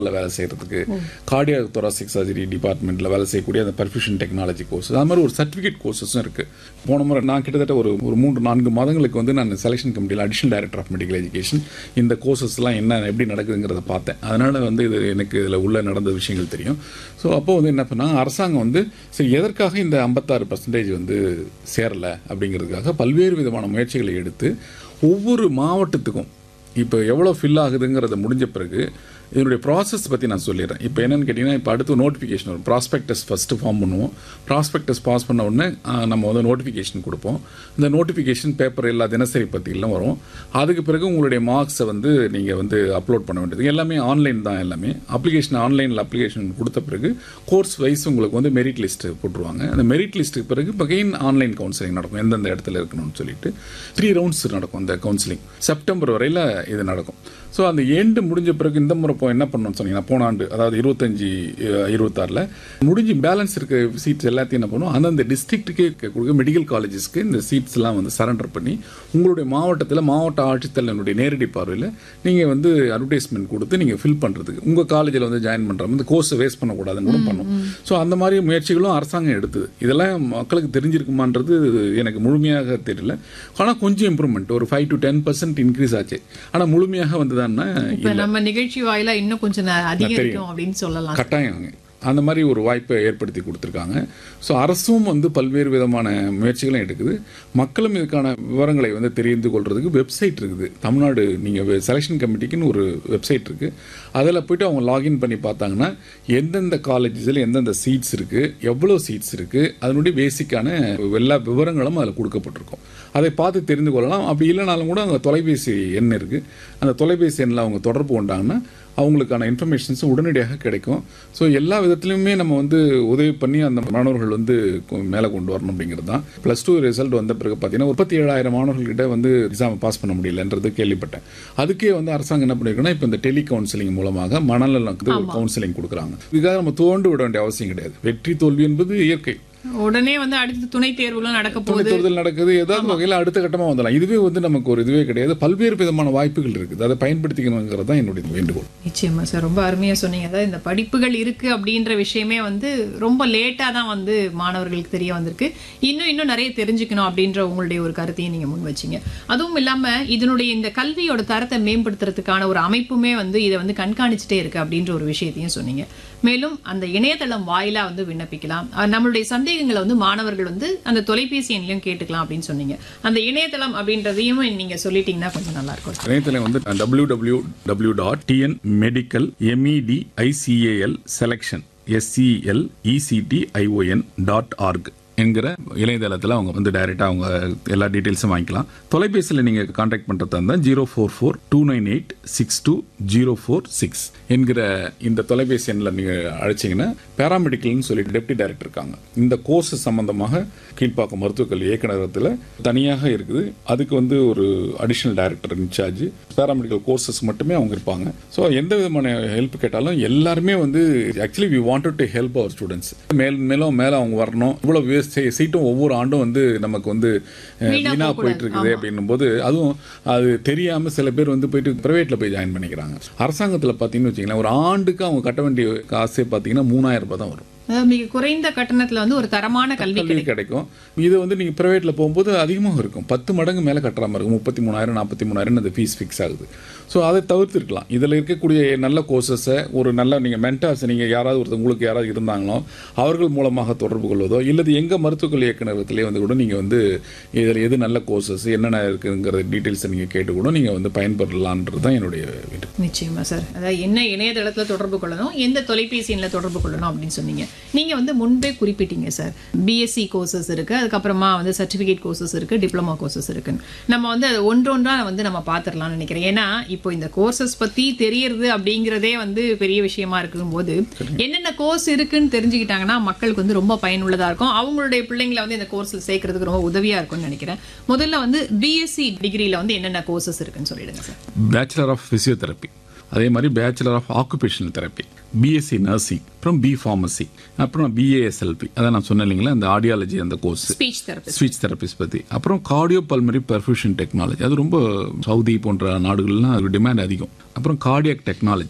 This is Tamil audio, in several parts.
வேலை செய்யறதுக்கு கார்டியா தொராசிக் சர்ஜரி டிபார்ட்மெண்ட்ல வேலை செய்யக்கூடிய அந்த பர்ஃபியூஷன் டெக்னாலஜி கோர்ஸ் அது மாதிரி ஒரு சர்டிஃபிகேட் கோர்சஸும் இருக்கு போன முறை நான் கிட்டத்தட்ட ஒரு ஒரு மூன்று நான்கு மாதங்களுக்கு வந்து நான் செலெக்ஷன் கமிட்டியில் additional director of medical education இந்த கோர்சஸ்லாம் என்ன எப்படி நடக்குதுங்கிறத பார்த்தேன் அதனால வந்து இது எனக்கு இதில் உள்ள நடந்த விஷயங்கள் தெரியும் ஸோ அப்போ வந்து என்ன பண்ணாங்க அரசாங்கம் வந்து சரி எதற்காக இந்த ஐம்பத்தாறு பர்சன்டேஜ் வந்து சேரலை அப்படிங்கிறதுக்காக பல்வேறு விதமான முயற்சிகளை எடுத்து ஒவ்வொரு மாவட்டத்துக்கும் இப்போ எவ்வளோ ஃபில் ஆகுதுங்கிறத முடிஞ்ச பிறகு இதனுடைய ப்ராசஸ் பற்றி நான் சொல்லிடுறேன் இப்போ என்னன்னு கேட்டிங்கன்னா இப்போ அடுத்து நோட்டிஃபிகேஷன் வரும் ப்ராஸ்பெக்டஸ் ஃபஸ்ட்டு ஃபார்ம் பண்ணுவோம் ப்ராஸ்பெக்டஸ் பாஸ் பண்ண உடனே ஆ, நம்ம வந்து நோட்டிஃபிகேஷன் கொடுப்போம் இந்த நோட்டிஃபிகேஷன் பேப்பர் எல்லா தினசரி பத்தியெல்லாம் வரும் அதுக்கு பிறகு உங்களுடைய மார்க்ஸை வந்து நீங்கள் வந்து அப்லோட் பண்ண வேண்டியது எல்லாமே ஆன்லைன் தான் எல்லாமே அப்ளிகேஷன் ஆன்லைனில் அப்ளிகேஷன் கொடுத்த பிறகு கோர்ஸ் வைஸ் உங்களுக்கு வந்து மெரிட் லிஸ்ட் போட்டுருவாங்க அந்த மெரிட் லிஸ்ட்டுக்கு பிறகு அகைன் ஆன்லைன் கவுன்சிலிங் நடக்கும் எந்தெந்த இடத்துல இருக்கணும்னு சொல்லிட்டு த்ரீ ரவுண்ட்ஸ் நடக்கும் அந்த கவுன்சிலிங் செப்டம்பர் வரையில் இது நடக்கும் ஸோ அந்த எண்டு முடிஞ்ச பிறகு இந்த முறை இப்போ என்ன பண்ணணும்னு சொன்னீங்கன்னா போன ஆண்டு அதாவது இருபத்தஞ்சி இருபத்தாறில் முடிஞ்சு பேலன்ஸ் இருக்க சீட்ஸ் எல்லாத்தையும் என்ன பண்ணுவோம் அந்தந்த டிஸ்ட்ரிக்ட்டுக்கே கொடுக்க மெடிக்கல் காலேஜஸ்க்கு இந்த சீட்ஸ் எல்லாம் வந்து சரண்டர் பண்ணி உங்களுடைய மாவட்டத்தில் மாவட்ட ஆட்சித்தலைவனுடைய நேரடி பார்வையில் நீங்கள் வந்து அட்வர்டைஸ்மெண்ட் கொடுத்து நீங்கள் ஃபில் பண்ணுறதுக்கு உங்கள் காலேஜில் வந்து ஜாயின் பண்ணுற இந்த கோர்ஸை வேஸ்ட் பண்ணக்கூடாதுன்னு கூட பண்ணும் ஸோ அந்த மாதிரி முயற்சிகளும் அரசாங்கம் எடுத்தது இதெல்லாம் மக்களுக்கு தெரிஞ்சிருக்குமான்றது எனக்கு முழுமையாக தெரியல ஆனால் கொஞ்சம் இம்ப்ரூவ்மெண்ட் ஒரு five to ten percent increase ஆச்சு ஆனால் முழுமையாக வந்ததான்னா இப்ப நம்ம நிகழ்ச்சி வாயிலா இன்னும் கொஞ்சம் ந- அதிகரிக்கும் அப்படின்னு சொல்லலாம் கட்டாயம் அந்த மாதிரி ஒரு வாய்ப்பை ஏற்படுத்தி கொடுத்துருக்காங்க ஸோ அரசும் வந்து பல்வேறு விதமான முயற்சிகளும் எடுக்குது மக்களும் இதுக்கான விவரங்களை வந்து தெரிந்து கொள்றதுக்கு வெப்சைட் இருக்குது தமிழ்நாடு நீங்கள் செலெக்ஷன் கமிட்டிக்குன்னு ஒரு வெப்சைட் இருக்குது அதில் போயிட்டு அவங்க லாகின் பண்ணி பார்த்தாங்கன்னா எந்தெந்த காலேஜஸில் எந்தெந்த சீட்ஸ் இருக்குது எவ்வளோ சீட்ஸ் இருக்குது அதனுடைய பேசிக்கான எல்லா விவரங்களும் அதில் கொடுக்கப்பட்டிருக்கும் அதை பார்த்து தெரிந்து கொள்ளலாம் அப்படி இல்லைனாலும் கூட அங்கே தொலைபேசி எண் இருக்குது அந்த தொலைபேசி எண்ணில் அவங்க தொடர்பு கொண்டாங்கன்னா அவங்களுக்கான இன்ஃபர்மேஷன்ஸும் உடனடியாக கிடைக்கும் ஸோ எல்லா விதத்துலையுமே நம்ம வந்து உதவி பண்ணி அந்த மாணவர்கள் வந்து கொ- மேலே கொண்டு வரணும் அப்படிங்கிறது தான் ப்ளஸ் டூ ரிசல்ட் வந்த பிறகு பார்த்தீங்கன்னா முப்பத்தி ஏழாயிரம் மாணவர்கள்கிட்ட வந்து எக்ஸாம் பாஸ் பண்ண முடியலன்றது கேள்விப்பட்டேன் அதுக்கே வந்து அரசாங்கம் என்ன பண்ணிருக்குன்னா இப்போ இந்த டெலி கவுன்சிலிங் மூலமாக மனநலனுக்கு ஒரு கவுன்சிலிங் கொடுக்குறாங்க இதுக்காக நம்ம தோண்டு விட வேண்டிய அவசியம் கிடையாது வெற்றி தோல்வி என்பது இயற்கை உடனே வந்து அடுத்து துணை தேர்வுலாம் நடக்க துணை போகுது தேர்தல் நடக்குது ஏதாவது வகையில் அடுத்த கட்டமா வந்துடலாம் இதுவே வந்து நமக்கு ஒரு இதுவே கிடையாது பல்வேறு விதமான வாய்ப்புகள் இருக்குது அதை பயன்படுத்திக்கணுங்கிறது தான் என்னுடைய வேண்டுகோள் நிச்சயமா சார் ரொம்ப அருமையா சொன்னீங்க அதாவது இந்த படிப்புகள் இருக்கு அப்படின்ற விஷயமே வந்து ரொம்ப லேட்டா தான் வந்து மாணவர்களுக்கு தெரிய வந்திருக்கு இன்னும் இன்னும் நிறைய தெரிஞ்சுக்கணும் அப்படின்ற உங்களுடைய ஒரு கருத்தையும் நீங்க முன் வச்சீங்க அதுவும் இல்லாம இதனுடைய இந்த கல்வியோட தரத்தை மேம்படுத்துறதுக்கான ஒரு அமைப்புமே வந்து இதை வந்து கண்காணிச்சுட்டே இருக்கு அப்படின்ற ஒரு விஷயத்தையும் சொன்னீங்க மேலும் அந்த இணையதளம் வாயிலா வந்து விண்ணப்பிக்கலாம் அஹ் நம்மளுடைய சந்தேகங்களை வந்து மாணவர்கள் வந்து அந்த தொலைபேசி எண்ணிலையும் கேட்டுக்கலாம் அப்படின்னு சொன்னீங்க அந்த இணையதளம் அப்படின்றதையும் நீங்க சொல்லிட்டீங்கன்னா கொஞ்சம் நல்லா இருக்கும் இணையத்தில் வந்து W W W dot TN medical MED ICAL selection SCL ECT ION dot org என்கிற இணையதளத்தில் அவங்க வந்து டைரெக்டாக அவங்க எல்லா டீட்டெயில்ஸும் வாங்கிக்கலாம் தொலைபேசியில் நீங்கள் காண்டாக்ட் பண்ணுறதா இருந்தால் zero four four two nine eight six two zero four six என்கிற இந்த தொலைபேசி எண்ணில் நீங்கள் அழைச்சிங்கன்னா பேராமெடிக்கல்னு சொல்லிட்டு டெப்டி டைரக்டர் இருக்காங்க இந்த கோர்ஸ் சம்பந்தமாக கீழ்ப்பாக்கம் மருத்துவக் கல்வி இயக்குநரகத்தில் தனியாக இருக்குது அதுக்கு வந்து ஒரு additional director incharge paramedical courses மட்டுமே அவங்க இருப்பாங்க ஸோ எந்த விதமான ஹெல்ப் கேட்டாலும் எல்லாருமே வந்து actually we wanted to help our students மேல் மேலும் மேலே அவங்க வரணும் இவ்வளோ சீட்டும் ஒவ்வொரு ஆண்டும் வந்து நமக்கு வந்து அஹ், வீணா வீணா போகக்கூடாது. போயிட்டு இருக்குது அப்படின்னும் போது அதுவும் அது தெரியாம சில பேர் வந்து போயிட்டு பிரைவேட்ல போய் ஜாயின் பண்ணிக்கிறாங்க அரசாங்கத்தில் பார்த்தீங்கன்னு வச்சுங்களேன் ஒரு ஆண்டுக்கு அவங்க கட்ட வேண்டிய காசே பார்த்தீங்கன்னா மூணாயிரம் ரூபாய் தான் வரும் அதாவது மிக குறைந்த கட்டணத்துல வந்து ஒரு தரமான கல்வி கல்வி கிடைக்கும் இது வந்து நீங்க பிரைவேட்ல போகும்போது அதிகமாக இருக்கும் பத்து மடங்கு மேல கட்டுற மாதிரி இருக்கும் முப்பத்தி மூணாயிரம் நாற்பத்தி மூணாயிரம் அந்த ஃபீஸ் ஃபிக்ஸ் ஆகுது ஸோ அதை தவிர்த்திருக்கலாம் இதில் இருக்கக்கூடிய நல்ல கோர்சஸை ஒரு நல்ல நீங்கள் மென்டார்ஸ் நீங்கள் யாராவது ஒருத்தர் உங்களுக்கு யாராவது இருந்தாங்களோ அவர்கள் மூலமாக தொடர்பு கொள்வதோ இல்லது எங்கள் மருத்துவக் கல்வி இயக்குநரகத்திலே வந்து கூட நீங்கள் வந்து இதில் எது நல்ல கோர்சஸ் என்னென்ன இருக்குங்கிற டீட்டெயில்ஸை நீங்கள் கேட்டு கூட நீங்கள் வந்து பயன்பெறலான்றது தான் என்னுடைய வேண்டுகோள் நிச்சயமா சார் அதாவது என்ன இணையதளத்துல தொடர்பு கொள்ளணும் எந்த தொலைபேசி எண்ணில் தொடர்பு கொள்ளணும் அப்படின்னு சொன்னீங்க நீங்க வந்து முன்பே குறிப்பிட்டீங்க சார் பிஎஸ்சி கோர்சஸ் இருக்கு அதுக்கப்புறமா வந்து சர்டிஃபிகேட் கோர்சஸ் இருக்கு டிப்ளமா கோர்சஸ் இருக்கு நம்ம வந்து அது ஒன்றொன்றா வந்து நம்ம பார்த்துடலாம்னு நினைக்கிறேன் ஏன்னா இப்போ இந்த கோர்சஸ் பத்தி தெரியறது அப்படிங்கிறதே வந்து பெரிய விஷயமா இருக்கும்போது என்னென்ன கோர்ஸ் இருக்குன்னு தெரிஞ்சுக்கிட்டாங்கன்னா மக்களுக்கு வந்து ரொம்ப பயனுள்ளதா இருக்கும் அவங்களுடைய பிள்ளைங்களை வந்து இந்த கோர்ஸ்ல சேர்க்கறதுக்கு ரொம்ப உதவியா இருக்கும்னு நினைக்கிறேன் முதல்ல வந்து பிஎஸ்சி டிகிரியில வந்து என்னென்ன கோர்சஸ் இருக்குன்னு சொல்லிடுங்க சார் பேச்சுலர் ஆஃப் ஃபிசியோதெரப்பி அதே மாதிரி bachelor of occupational therapy BSc nursing அப்புறம் பி ஃபார்மசி அப்புறம் பிஏஎஸ்எல்பி அதான் நான் சொன்னேன் இல்லைங்களா அந்த ஆடியாலஜி அந்த course speech therapist speech therapist பற்றி அப்புறம் கார்டியோ பல்மரி பெர்ஃபியூஷன் டெக்னாலஜி அது ரொம்ப சவுதி போன்ற நாடுகள்லாம் அது டிமாண்ட் அதிகம் அப்புறம் கார்டியாக் டெக்னாலஜி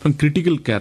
அப்புறம் கிரிட்டிக்கல் கேர்